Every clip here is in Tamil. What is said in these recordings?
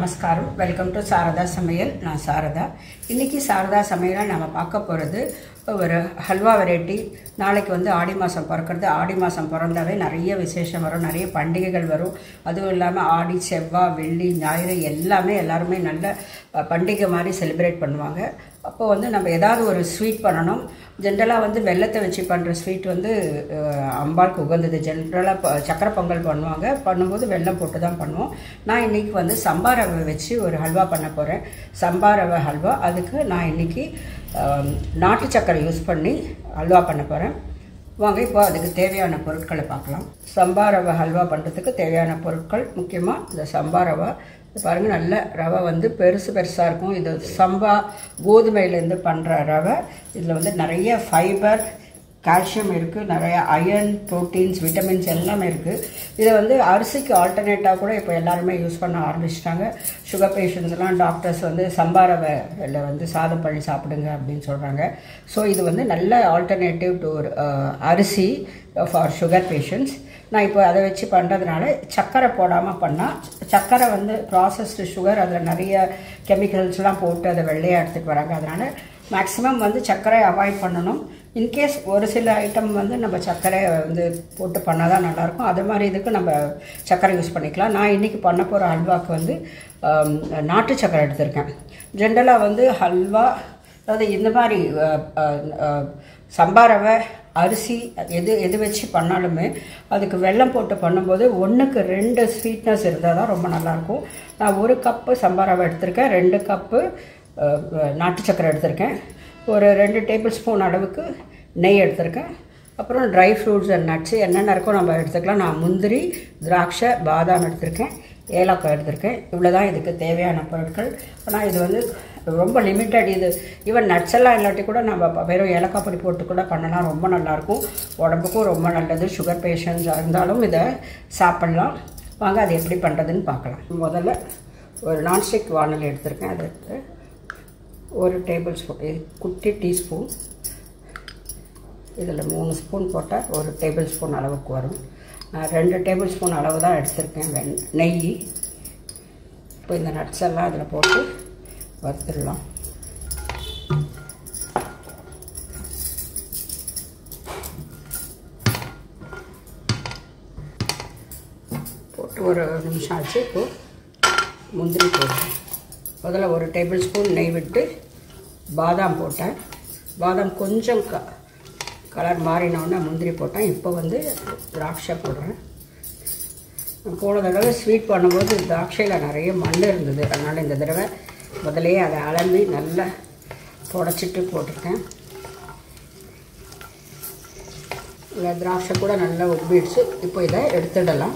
நமஸ்காரம் வெல்கம் டு சாரதா சமையல் நான் சாரதா இன்னைக்கு சாரதா சமையலில் நம்ம பார்க்க போகிறது ஒரு ஹல்வா வெரைட்டி நாளைக்கு வந்து ஆடி மாதம் பிறக்கிறது ஆடி மாதம் பிறந்தாவே நிறைய விசேஷம் வரும் நிறைய பண்டிகைகள் வரும் அதுவும் இல்லாமல் ஆடி செவ்வாய் வெள்ளி ஞாயிறு எல்லாமே எல்லாருமே நல்ல அஹ், பண்டிகை மாதிரி செலிப்ரேட் பண்ணுவாங்க அப்போ வந்து நம்ம ஏதாவது ஒரு ஸ்வீட் பண்ணணும் ஜென்ரலாக வந்து வெள்ளத்தை வச்சு பண்ணுற ஸ்வீட் வந்து அஹ், அம்பாளுக்கு உகந்தது ஜென்ரலாக சக்கரை பொங்கல் பண்ணுவாங்க பண்ணும்போது வெல்லம் போட்டு தான் பண்ணுவோம் நான் இன்னைக்கு வந்து சம்பா ரவை வச்சு ஒரு ஹல்வா பண்ண போகிறேன் சம்பா ரவை ஹல்வா அதுக்கு நான் இன்னைக்கு அஹ், நாட்டு சக்கரை யூஸ் பண்ணி ஹல்வா பண்ண போகிறேன் வாங்க இப்போ அதுக்கு தேவையான பொருட்களை பார்க்கலாம் சம்பா ரவை ஹல்வா பண்ணுறதுக்கு தேவையான பொருட்கள் முக்கியமாக இந்த சம்பா ரவை இது பாருங்க நல்ல ரவை வந்து பெருசு பெருசாக இருக்கும் இது சம்பா கோதுமையிலேருந்து பண்ணுற ரவை இதில் வந்து நிறைய ஃபைபர் கால்சியம் இருக்குது நிறைய அயர்ன் ப்ரோட்டீன்ஸ் விட்டமின்ஸ் எல்லாமே இருக்குது இதை வந்து அரிசிக்கு ஆல்டர்னேட்டாக கூட இப்போ எல்லாருமே யூஸ் பண்ண ஆரம்பிச்சிட்டாங்க சுகர் பேஷண்ட்ஸ்லாம் டாக்டர்ஸ் வந்து சம்பா ரவையில் வந்து சாதம் பண்ணி சாப்பிடுங்க அப்படின்னு சொல்கிறாங்க ஸோ இது வந்து நல்ல ஆல்டர்னேட்டிவ் டு அரிசி ஃபார் சுகர் பேஷண்ட்ஸ் நான் இப்போ அதை வச்சு பண்ணுறதுனால சர்க்கரை போடாமல் பண்ணால் சர்க்கரை வந்து ப்ராசஸ்டு சுகர் அதில் நிறைய கெமிக்கல்ஸ்லாம் போட்டு அதை வெள்ளையாக எடுத்துகிட்டு வராங்க அதனால் மேக்ஸிமம் வந்து சர்க்கரை அவாய்ட் பண்ணணும் இன்கேஸ் ஒரு சில ஐட்டம் வந்து நம்ம சர்க்கரை வந்து போட்டு பண்ணால் தான் நல்லாயிருக்கும் அது மாதிரி இதுக்கு நம்ம சர்க்கரை யூஸ் பண்ணிக்கலாம் நான் இன்றைக்கி பண்ண போகிற ஹல்வாக்கு வந்து ஆம், நாட்டு சர்க்கரை எடுத்திருக்கேன் ஜென்ரலாக வந்து ஹல்வா அதாவது இந்த மாதிரி அஹ், அஹ், அஹ், சம்பா ரவை அரிசி எது எது வச்சு பண்ணாலுமே அதுக்கு வெல்லம் போட்டு பண்ணும்போது ஒன்றுக்கு ரெண்டு ஸ்வீட்னஸ் இருந்தால் தான் ரொம்ப நல்லாயிருக்கும் நான் ஒரு கப்பு சம்பா ரவை எடுத்திருக்கேன் ரெண்டு கப்பு அஹ், அஹ், நாட்டு சக்கரை எடுத்திருக்கேன் ஒரு ரெண்டு டேபிள் ஸ்பூன் அளவுக்கு நெய் எடுத்திருக்கேன் அப்புறம் ட்ரை ஃப்ரூட்ஸ் அண்ட் நட்ஸு என்னென்ன இருக்கோ நம்ம எடுத்துக்கலாம் நான் முந்திரி திராட்சை பாதாம் எடுத்திருக்கேன் ஏலக்காய் எடுத்திருக்கேன் இவ்வளோ தான் இதுக்கு தேவையான பொருட்கள் ஆனால் இது வந்து ரொம்ப லிமிட்டட் இது ஈவன் நட்ஸ் எல்லாம் இல்லாட்டி கூட நம்ம ப- வெறும் ஏலக்காய் பொடி போட்டு கூட பண்ணலாம் ரொம்ப நல்லாயிருக்கும் உடம்புக்கும் ரொம்ப நல்லது சுகர் பேஷண்ட்ஸாக இருந்தாலும் இதை சாப்பிட்லாம் வாங்க அது எப்படி பண்ணுறதுன்னு பார்க்கலாம் முதல்ல ஒரு நான்ஸ்டிக் வானல் எடுத்திருக்கேன் அதை எடுத்து ஒரு டேபிள் ஸ்பூன் இது குட்டி டீஸ்பூன் இதில் மூணு ஸ்பூன் போட்டால் ஒரு டேபிள் ஸ்பூன் அளவுக்கு வரும் நான் ரெண்டு டேபிள் ஸ்பூன் அளவு தான் எடுத்திருக்கேன் வெண் நெய் இப்போ இந்த நட்ஸ் எல்லாம் அதில் போட்டு வறுத்துடலாம் போட்டு ஒரு நிமிஷம் ஆச்சு இப்போ முந்திரி போடுறேன் முதல்ல ஒரு டேபிள் ஸ்பூன் நெய் விட்டு பாதாம் போட்டேன் பாதாம் கொஞ்சம் க கலர் மாறினோடனே முந்திரி போட்டேன் இப்போ வந்து திராட்சை போடுறேன் நான் போன தடவை ஸ்வீட் பண்ணும்போது திராட்சையில் நிறைய மண் இருந்தது அதனால் இந்த தடவை முதலையே அதை அலம்பி நல்லா புடச்சிட்டு போட்டிருக்கேன் இந்த திராட்சை கூட நல்லா உப்பிடுச்சு இப்போ இதை எடுத்துடலாம்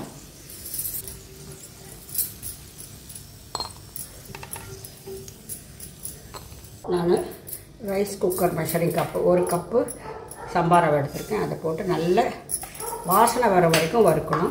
நான் ரைஸ் குக்கர் மெஷரிங் கப்பு ஒரு கப்பு சம்பா ரவை எடுத்திருக்கேன் அதை போட்டு நல்ல வாசனை வர வரைக்கும் வறுக்கணும்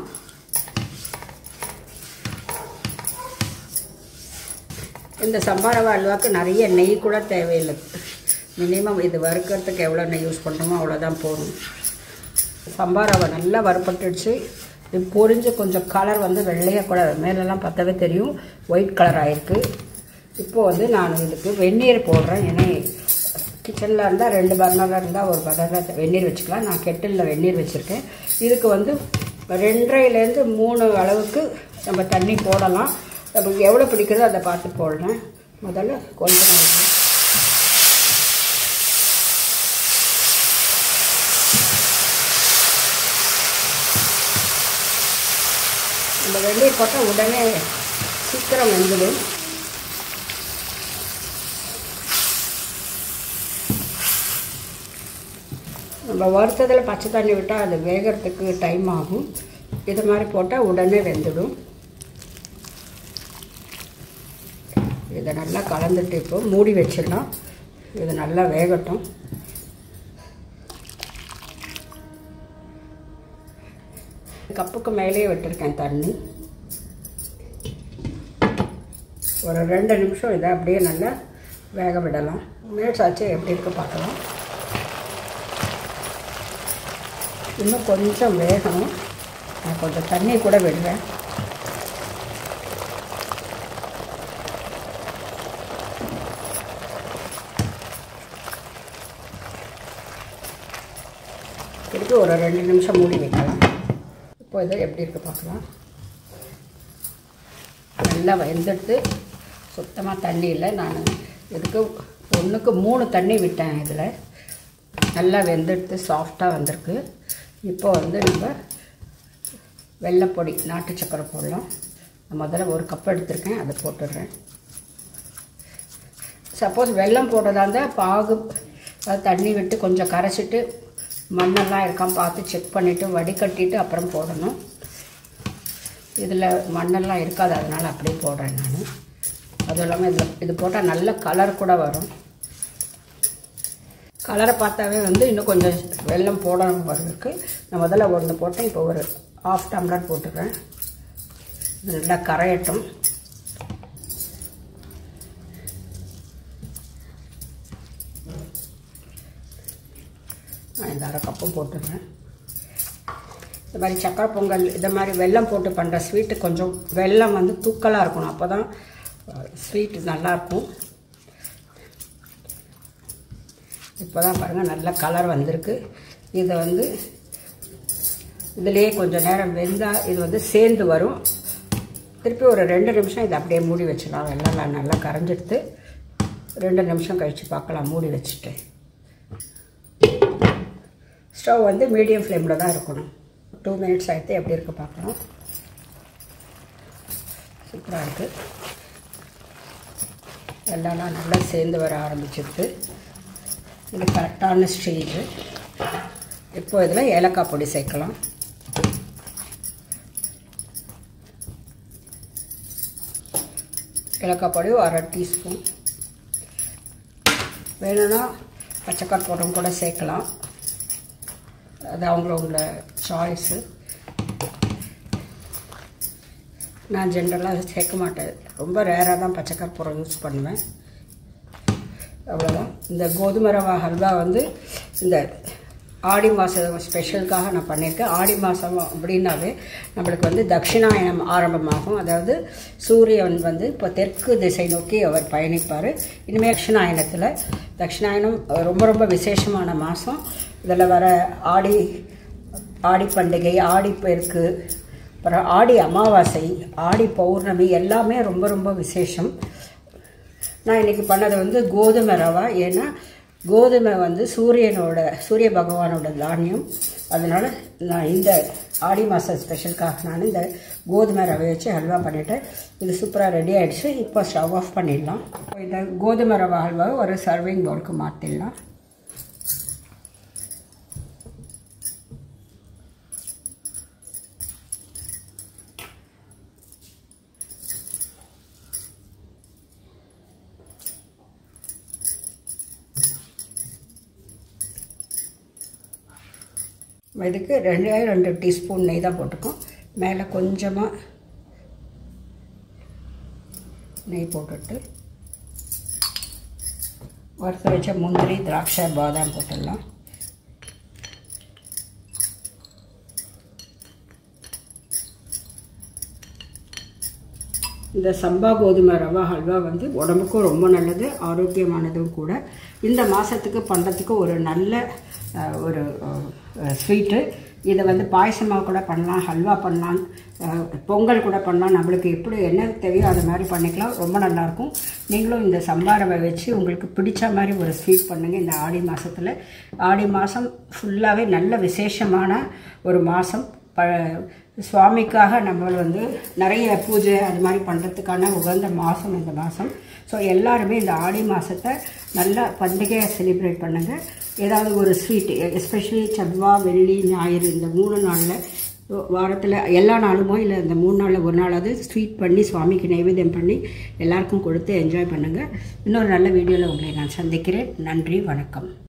இந்த சம்பா ரவை அல்வாக்கு நிறைய நெய் கூட தேவையில்லை மினிமம் இது வறுக்கிறதுக்கு எவ்வளோ நெய் யூஸ் பண்ணுறோமோ அவ்வளோதான் போதும் சம்பா ரவை நல்லா வறுப்பட்டுடுச்சு இது பொரிஞ்சு கொஞ்சம் கலர் வந்து வெள்ளையாக கூட மேலெல்லாம் பார்த்தாவே தெரியும் ஒயிட் கலர் ஆயிருக்கு இப்போ வந்து நான் இதுக்கு வெந்நீர் போடுறேன் ஏன்னா கிச்சனில் இருந்தால் ரெண்டு பர்னராக இருந்தால் ஒரு பர்னரில் வெந்நீர் வச்சுக்கலாம் நான் கெட்டிலில் வெந்நீர் வச்சுருக்கேன் இதுக்கு வந்து ரெண்டரைலேருந்து மூணு அளவுக்கு நம்ம தண்ணி போடலாம் நமக்கு எவ்வளோ பிடிக்குதோ அதை பார்த்து போடுறேன் முதல்ல கொஞ்சம் நேரம் இந்த வெந்நீர் போட்டால் உடனே சீக்கிரம் வெந்துடும் நம்ம வறுத்ததில் பச்சை தண்ணி விட்டால் அது வேகிறதுக்கு டைம் ஆகும் இது மாதிரி போட்டால் உடனே வெந்துடும் இதை நல்லா கலந்துட்டு இப்போ மூடி வச்சிடலாம் இது நல்லா வேகட்டும் கப்புக்கு மேலேயே விட்டுருக்கேன் தண்ணி ஒரு ரெண்டு நிமிஷம் இதை அப்படியே நல்லா வேக விடலாம் மினிட்ஸ் ஆச்சு எப்படி இருக்கு பார்க்கலாம் இன்னும் கொஞ்சம் வேகணும் நான் கொஞ்சம் தண்ணி கூட விடுறேன் வச்சுட்டு ஒரு ரெண்டு நிமிஷம் மூடி வைக்கலாம் இப்போ இது எப்படி இருக்கு பார்க்கலாம் நல்லா வெந்துட்டு சுத்தமாக தண்ணி இல்லை நான் இதுக்கு ஒன்றுக்கு மூணு தண்ணி விட்டேன் இதில் நல்லா வெந்தெடுத்து சாஃப்டாக வந்திருக்கு இப்போ வந்து நம்ம வெள்ளைப்பொடி நாட்டு சக்கரை போடலாம் நான் முதல்ல ஒரு கப் எடுத்திருக்கேன் அதை போட்டுடுறேன் சப்போஸ் வெல்லம் போடுறதா இருந்தால் பாகு அதாவது தண்ணி விட்டு கொஞ்சம் கரைச்சிட்டு மண்ணெல்லாம் இருக்கான்னு பார்த்து செக் பண்ணிவிட்டு வடிகட்டிட்டு அப்புறம் போடணும் இதில் மண்ணெல்லாம் இருக்காது அதனால் அப்படியே போடுறேன் நான் அதுவும் இல்லாமல் இதில் இது போட்டால் நல்ல கலர் கூட வரும் கலரை பார்த்தாவே வந்து இன்னும் கொஞ்சம் வெல்லம் போடணும் வரதுக்கு நான் முதல்ல ஒன்று போட்டேன் இப்போ ஒரு ஆஃப் டம்ளர் போட்டுக்கிறேன் இது நல்லா கரையட்டும் நான் இந்த அரை கப்பும் போட்டுடுறேன் இந்த மாதிரி சக்கரை பொங்கல் இந்த மாதிரி வெல்லம் போட்டு பண்ணுற ஸ்வீட்டு கொஞ்சம் வெல்லம் வந்து தூக்கலாக இருக்கணும் அப்போ தான் ஸ்வீட்டு நல்லாயிருக்கும் இப்போ தான் பாருங்கள் நல்ல கலர் வந்திருக்கு இதை வந்து இதுலேயே கொஞ்சம் நேரம் வெந்தால் இது வந்து சேர்ந்து வரும் திருப்பி ஒரு ரெண்டு நிமிஷம் இதை அப்படியே மூடி வச்சிடலாம் வெள்ளம் நல்லா கரைஞ்சிடுத்து ரெண்டு நிமிஷம் கழித்து பார்க்கலாம் மூடி வச்சுட்டு ஸ்டவ் வந்து மீடியம் ஃப்ளேமில் தான் இருக்கணும் டூ மினிட்ஸ் ஆகிட்டு எப்படி இருக்குது பார்க்கலாம் சூப்பராக இருக்குது எல்லாம் நல்லா சேர்ந்து வர ஆரம்பிச்சிருக்கு இது கரெக்டான ஸ்டேஜ் இப்போ இதில் ஏலக்காய் பொடி சேர்க்கலாம் ஏலக்காய் பொடி ஒரு அரை டீஸ்பூன் வேணும்னா பச்சைக்காய் போட்டம் கூட சேர்க்கலாம் அது அவங்களோட சாய்ஸு நான் ஜென்ரலாக சேர்க்க மாட்டேன் ரொம்ப ரேராக தான் பச்சைக்காய் புறம் யூஸ் பண்ணுவேன் அவ்வளோதான் இந்த கோதுமை ரவா ஹல்வா வந்து இந்த ஆடி மாதம் ஸ்பெஷலுக்காக நான் பண்ணியிருக்கேன் ஆடி மாதம் அப்படின்னாவே நம்மளுக்கு வந்து தட்சிணாயனம் ஆரம்பமாகும் அதாவது சூரியன் வந்து இப்போ தெற்கு திசை நோக்கி அவர் பயணிப்பார் இனிமேல் தட்சிணாயனத்தில் தட்சிணாயனம் ரொம்ப ரொம்ப விசேஷமான மாதம் இதில் வர ஆடி ஆடி பண்டிகை ஆடிப்பெருக்கு அப்புறம் ஆடி அமாவாசை ஆடி பௌர்ணமி எல்லாமே ரொம்ப ரொம்ப விசேஷம் நான் இன்றைக்கி பண்ணது வந்து கோதுமை ரவா ஏன்னா கோதுமை வந்து சூரியனோட சூரிய பகவானோட தானியம் அதனால் நான் இந்த ஆடி மாதம் ஸ்பெஷலுக்காக நான் இந்த கோதுமை ரவை வச்சு ஹல்வா பண்ணிட்டேன் இது சூப்பராக ரெடி ஆகிடுச்சு இப்போ ஸ்டவ் ஆஃப் பண்ணிடலாம் இந்த கோதுமை ரவா ஹல்வாவை ஒரு சர்விங் பவுலுக்கு மாற்றிடலாம் இதுக்கு ரெண்டே ரெண்டு டீஸ்பூன் நெய் தான் போட்டுக்கோம் மேலே கொஞ்சமாக நெய் போட்டுட்டு வறுத்து வச்ச முந்திரி திராட்சை பாதாம் போட்டுடலாம் இந்த சம்பா கோதுமை ரவா ஹல்வா வந்து உடம்புக்கும் ரொம்ப நல்லது ஆரோக்கியமானதும் கூட இந்த மாதத்துக்கு பண்ணுறதுக்கு ஒரு நல்ல அஹ், ஒரு ஸ்வீட்டு இதை வந்து பாயசமாக கூட பண்ணலாம் ஹல்வா பண்ணலாம் அஹ், பொங்கல் கூட பண்ணலாம் நம்மளுக்கு எப்படி என்ன தேவையோ அது மாதிரி பண்ணிக்கலாம் ரொம்ப நல்லாயிருக்கும் நீங்களும் இந்த சம்பா ரவை வச்சு உங்களுக்கு பிடிச்ச மாதிரி ஒரு ஸ்வீட் பண்ணுங்கள் இந்த ஆடி மாதத்தில் ஆடி மாதம் ஃபுல்லாகவே நல்ல விசேஷமான ஒரு மாதம் ப சுவாமிக்காக நம்ம வந்து நிறைய பூஜை அது மாதிரி பண்ணுறதுக்கான உகந்த மாதம் இந்த மாதம் ஸோ எல்லாருமே இந்த ஆடி மாதத்தை நல்லா பண்டிகையை செலிப்ரேட் பண்ணுங்கள் ஏதாவது ஒரு ஸ்வீட் எஸ்பெஷலி செவ்வாய் வெள்ளி ஞாயிறு இந்த மூணு நாளில் வாரத்தில் எல்லா நாளுமோ இல்லை இந்த மூணு நாளில் ஒரு நாளாவது ஸ்வீட் பண்ணி சுவாமிக்கு நைவேத்தியம் பண்ணி எல்லாருக்கும் கொடுத்து என்ஜாய் பண்ணுங்கள் இன்னொரு நல்ல வீடியோவில் உங்களை நான் சந்திக்கிறேன் நன்றி வணக்கம்